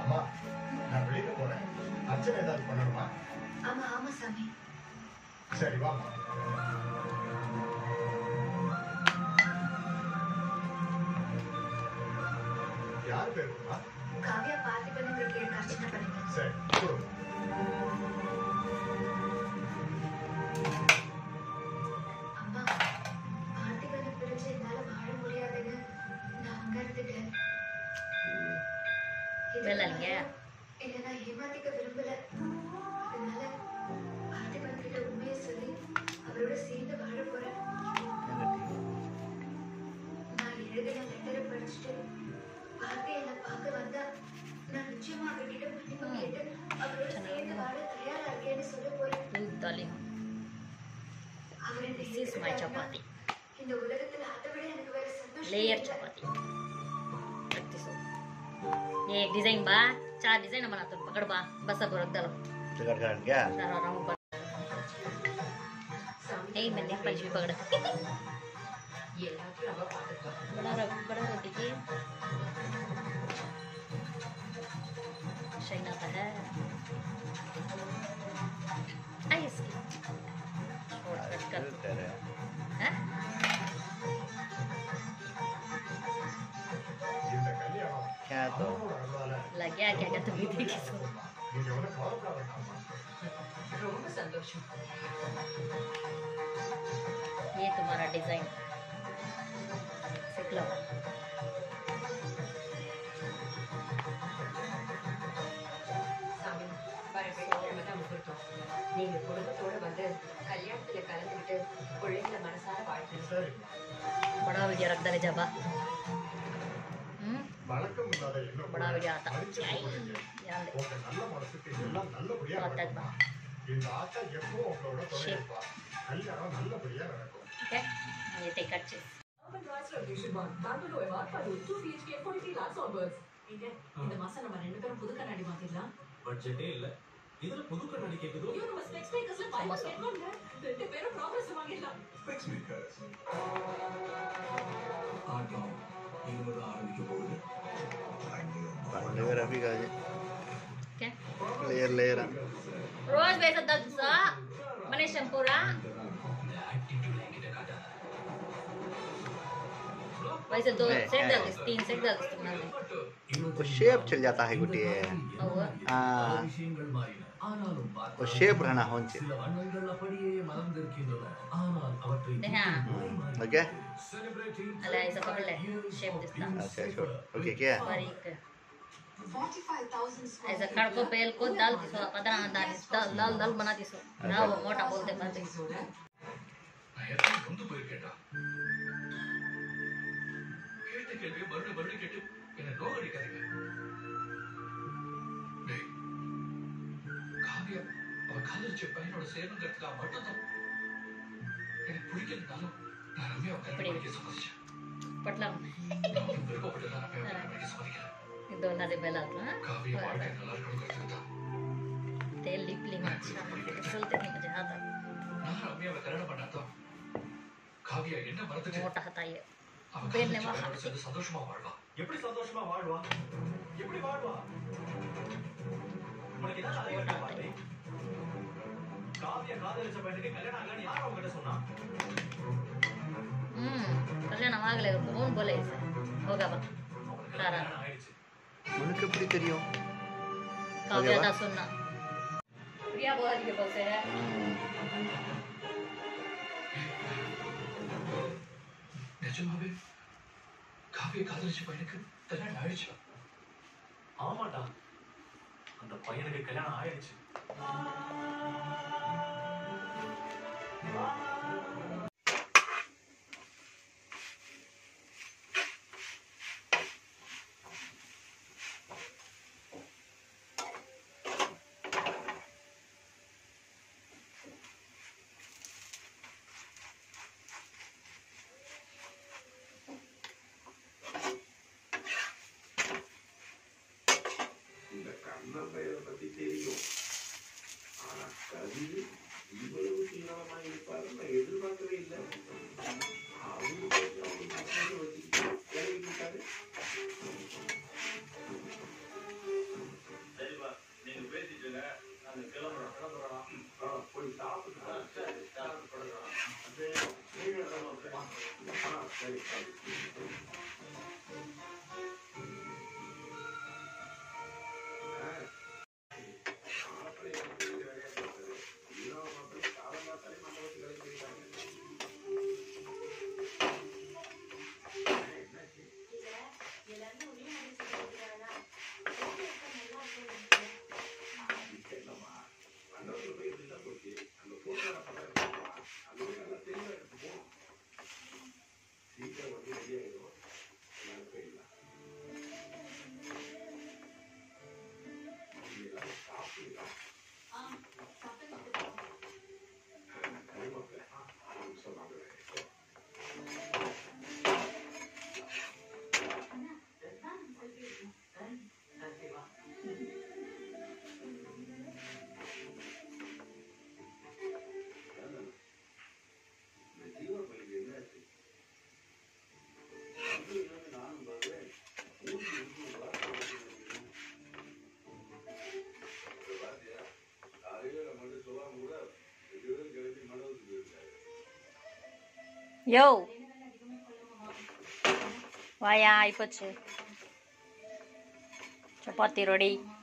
அம்மா நான் வெளியில போறேன் அர்ச்சனை ஏதாவது பண்ணணுமா ஆமா ஆமா சாமி சரி வாமா யார் பேருமா காவியா பார்த்திபனுங்கிற பேருக்கு அர்ச்சனை பண்ணுங்க சரி கொடுங்க அம்மா பார்த்திபனை பிரிஞ்சு என்னால வாழ முடியாதுன்னு நான் அங்க இருந்துட்டேன் வெள்ளலைங்க. என்ன நான் ஏமாத்திக்க விரும்பல அதனால பார்த்திபன் கிட்ட உண்மையை சொல்லி அவரோட சேர்ந்து வாழ போறேன் நான் எழுதின லெட்டரை படிச்சுட்டு பார்த்து என்னை பார்க்க வந்தா நான் நிச்சயமா அவர்கிட்ட மன்னிப்பு கேட்டு அவரோட சேர்ந்து வாழ தயாரா இருக்கேன்னு சொல்ல போறேன் Good darling. அவர் என்னை This is my ஏத்துக்கிட்டாருன்னா, chapati. இந்த உலகத்துல அதை விட எனக்கு வேற சந்தோஷம் Layer இல்லை. chapati. Like this one. ये एक डिजाइन बा चार डिजाइन बना तो पकड़ बा बस अब रख दलो टिकट काट क्या सारा राउंड पर ए मैंने पंच भी पकड़ा बड़ा रख बड़ा रोटी की शाइन आता है आइस की थोड़ा कट कर तेरे हैं இந்த கல்யாணம் क्या तो அவனோட அருளால लग गया क्या कहते हुए देखी सो நீங்க ஒன்றும் கவலைப்பட வேண்டாமா ரொம்ப சந்தோஷம் ये तुम्हारा डिजाइन सीख लो சாமி வர வெள்ளிக்கிழமை தான் முகூர்த்தம் நீங்க குடும்பத்தோட வந்து கல்யாணத்துல கலந்துக்கிட்டு பிள்ளைங்களை மனசார வாழ்த்து சரி बड़ा वीडियो रख दे जबा हम्म வழக்கம் இல்லாத என்ன बड़ा वीडियो आता மன்னிச்சு போறீங்க. याद दे உங்க நல்ல மனசுக்கு எல்லாம் நல்லபடியா आता நடக்கும் बा இந்த ஆத்தா எப்பவும் உங்களோட துணை சரி. இருப்பா கல்யாணம் நல்லபடியா நடக்கும் ठीक है ये टेक अच्छे Urban Rights Revolution One, Bangalore Award for 2 BHK 43 lakhs onwards. இங்க இந்த மாசம் நம்ம ரெண்டு பேரும் புது கண்ணாடி மாத்திடலாம் பட்ஜெட்டே இல்ல இதுல புது கண்ணாடி கேக்குதோ ஐயோ நம்ம ஸ்பெக்ஸ் மேக்கர்ஸ்ல பை ஒன் கெட் ஒன் ரெண்டு பேரும் ப்ராக்ரஸ் வாங்கிடலாம் ஸ்பெக்ஸ் மேக்கர்ஸ் ஆட்டம் இனிமேதான் ஆரம்பிக்க போகுது पंडे रफी का क्या लेयर लेयर रोज वैसा दस सा मने शैम्पूरा இந்த ஆட்டிடியூட் என்கிட்ட காட்டாத वैसे दो नहीं, सेट है। डाल दे तीन सेट डाल दे तुमने वो शेप चल जाता है गुटी और हाँ விஷயங்கள் மாறின ஆனாலும் பார்க்க वो शेप रहना होना चाहिए சில வண்ணங்கள் அப்படியே மலர்ந்திருக்கின்றன ஆனால் அவற்றை देखा ओके celebrating अला ऐसा पकड़ ले शेप दिखता अच्छा छोड़ ओके क्या बारीक 45,000 square ऐसा कड़ को पेल को दाल दिसो पता ना दाल दाल दाल दाल बना दिसो ना वो मोटा बोलते बनते நான் எத்தனை நொந்து போயிருக்கேன்டா கேட்ட கேள்வியை மறுபடியும் மறுபடியும் கேட்டு என்ன நோகடிக்காதீங்க டேய், காவியா அவ காதலிச்ச பையனோட சேரணுங்கிறதுக்காக மட்டும்தான் எனக்கு பிடிக்கலனாலும் நான் ரம்யாவை கல்யாணம் பண்ணிக்க சம்மதிச்சேன் पटला நான் ஒன்றும் விருப்பப்பட்டுதான் ரம்யாவை கல்யாணம் பண்ணிக்க சம்மதிக்கிறேன் दो नारे बेला हां காவியா வாழ்க்கை நல்லா இருக்கணுங்கிறதுக்கு தான் तेल लिप लिंग अच्छा चलते नहीं मजा आता நான் ரம்யாவை கல்யாணம் பண்ணாதான் காவியா என்ன மறந்துட்டு मोटा हता ये அவ बेलने காதலிச்ச वाला பையனோட சேர்ந்து சந்தோஷமா வாழ்வா எப்படி சந்தோஷமா வாழ்வா எப்படி வாழ்வா உனக்கு ஏதாவது அறிவு பாட்டி காவிய காதலிச்ச பையனுக்கு கல்யாணம் ஆகலன்னு யார் அவங்ககிட்ட சொன்னா हम्म कल्याण आगले कौन बोले इसे होगा बा அவனுக்கு सारा கல்யாணம் ஆயிடுச்சு उनके எப்படி தெரியும் काव्या बा। दा सुनना प्रिया बोल के बोलते हैं நிஜமாவே காவிய காதலிச்ச பையனுக்கு கல்யாணம் ஆயிடுச்சா ஆமாடா அந்த பையனுக்கு கல்யாணம் ஆயிடுச்சு இந்த கண்ணம்பையை பத்தி தெரியும் ஆனா கவி இவ்வளவு தீவிரமா இருப்பாரு நான் எதிர்பார்க்கவே இல்லை அவரு கொஞ்சம் அவங்க மசாஜ் வச்சுக்கிட்டு இறங்கிட்டாரு யோ வாயா ஆயிப்போச்சு சப்பாத்தி ரெடி